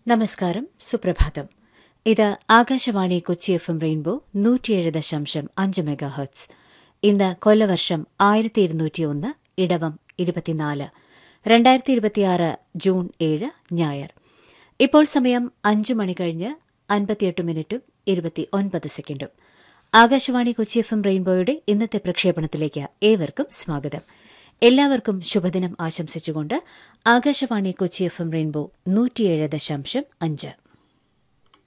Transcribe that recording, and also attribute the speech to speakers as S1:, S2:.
S1: നമസ്കാരം സുപ്രഭാതം ഇത് Akashvani Kochi F M Rainbow നൂറ്റിയേഴ് ദശാംശം അഞ്ച് മെഗാ ഹെർട്സ് ഇന്ന് കൊല്ലവർഷം ആയിരത്തി ഇരുന്നൂറ്റിയൊന്ന് ഇടവം ഇരുപത്തിനാല് രണ്ടായിരത്തി ഇരുപത്തിയാറ് ജൂൺ ഏഴ് ഞായർ ഇപ്പോൾ സമയം അഞ്ചു മണി കഴിഞ്ഞ് അൻപത്തിയെട്ട് മിനിറ്റും ഇരുപത്തി ഒൻപത് സെക്കൻഡും ആകാശവാണി കൊച്ചി എഫ് എം റെയിൻബോയുടെ ഇന്നത്തെ പ്രക്ഷേപണത്തിലേക്ക് ഏവർക്കും സ്വാഗതം എല്ലാവർക്കും ശുഭദിനം ആശംസിച്ചുകൊണ്ട് Akashvani Kochi F M Rainbow നൂറ്റിയേഴ് ദശാംശം അഞ്ച്